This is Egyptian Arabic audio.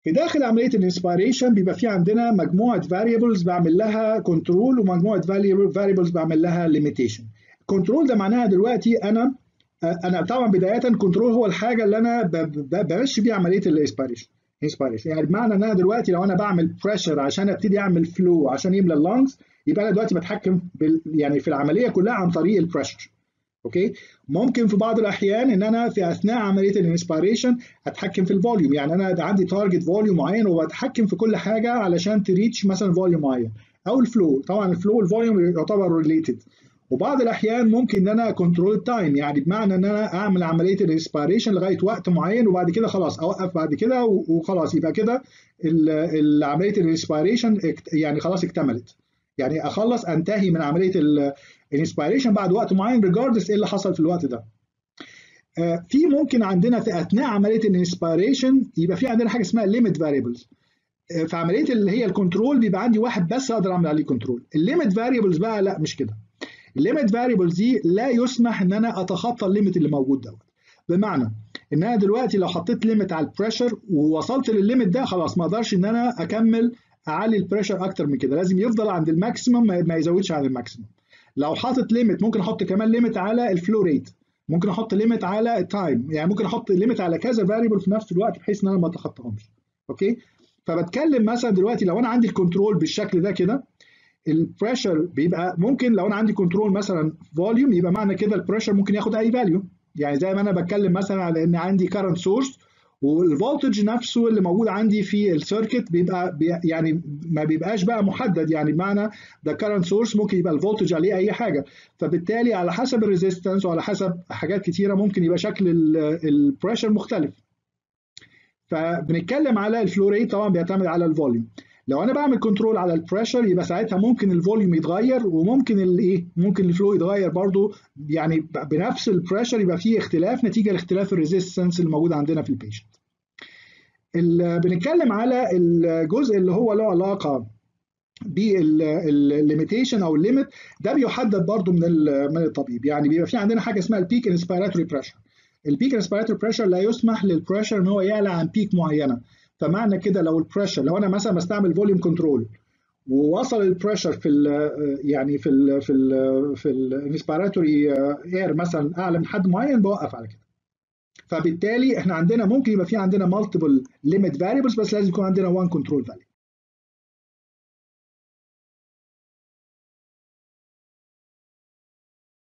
في داخل عمليه الانسبيريشن بيبقى في عندنا مجموعه فاريبلز بعمل لها كنترول ومجموعه فاريبلز بعمل لها ليميتيشن كنترول ده معناها دلوقتي انا انا طبعا بدايه كنترول هو الحاجه اللي انا بمشي بيها عمليه الانسبيريشن انسبيريشن يعني بمعنى ان انا دلوقتي لو انا بعمل بريشر عشان ابتدي اعمل فلو عشان يملى اللانجز يبقى انا دلوقتي بتحكم بال يعني في العمليه كلها عن طريق البريشر اوكي ممكن في بعض الاحيان ان انا في اثناء عمليه الانسبيريشن اتحكم في الفوليوم يعني انا عندي تارجت فوليوم معين وبتحكم في كل حاجه علشان تريتش مثلا فوليوم معين او الفلو طبعا الفلو والفوليوم يعتبر ريليتد وبعض الاحيان ممكن ان انا كنترول التايم يعني بمعنى ان انا اعمل عمليه الانسبيريشن لغايه وقت معين وبعد كده خلاص اوقف بعد كده وخلاص يبقى كده عمليه الانسبيريشن يعني خلاص اكتملت يعني اخلص انتهي من عمليه الانسبيريشن بعد وقت معين ريجاردلس ايه اللي حصل في الوقت ده في ممكن عندنا في اثناء عمليه الانسبيريشن يبقى في عندنا حاجه اسمها ليميت فاريبلز في عمليه اللي هي الكنترول بيبقى عندي واحد بس اقدر اعمل عليه كنترول الليميت فاريبلز بقى لا مش كده الليميت فاريبلز دي لا يسمح ان انا اتخطى الليميت اللي موجود دوت بمعنى ان انا دلوقتي لو حطيت ليميت على البريشر ووصلت للليميت ده خلاص ما اقدرش ان انا اكمل اعلي البريشر اكتر من كده لازم يفضل عند الماكسيمم ما يزودش عن الماكسيمم لو حاطط ليميت ممكن احط كمان ليميت على الفلو ريت ممكن احط ليميت على التايم يعني ممكن احط ليميت على كذا فاريبل في نفس الوقت بحيث ان انا ما اتخطاهمش اوكي فبتكلم مثلا دلوقتي لو انا عندي الكنترول بالشكل ده كده البريشر بيبقى ممكن لو انا عندي كنترول مثلا فوليوم يبقى معنى كده البريشر ممكن ياخد اي فاليو يعني زي ما انا بتكلم مثلا على ان عندي كارنت سورس والفولتج نفسه اللي موجود عندي في السيركت بيبقى بي يعني ما بيبقاش بقى محدد يعني بمعنى ده كارنت سورس ممكن يبقى الفولتج عليه اي حاجه فبالتالي على حسب الريزيستنس وعلى حسب حاجات كتيره ممكن يبقى شكل البريشر مختلف فبنتكلم على الفلو ريت طبعا بيعتمد على الفوليوم لو انا بعمل كنترول على البريشر يبقى ساعتها ممكن الفوليوم يتغير وممكن الايه ممكن الفلو يتغير برضو يعني بنفس البريشر يبقى فيه اختلاف نتيجه لاختلاف الريزيستنس اللي موجود عندنا في البيشنت بنتكلم على الجزء اللي هو له علاقه بالليميتيشن او الليميت ده بيحدد برضو من من الطبيب يعني بيبقى في عندنا حاجه اسمها البيك انسبيراتوري بريشر البيك انسبيراتوري بريشر لا يسمح للبريشر ان هو يعلى عن بيك معينه فمعنى كده لو البريشر لو انا مثلا بستعمل فوليوم كنترول ووصل البريشر في ال يعني في ال في ال في الانسبيراتوري اير مثلا اعلى من حد معين بوقف على كده فبالتالي احنا عندنا ممكن يبقى في عندنا مالتيبل ليميت فاريبلز بس لازم يكون عندنا وان كنترول فاليو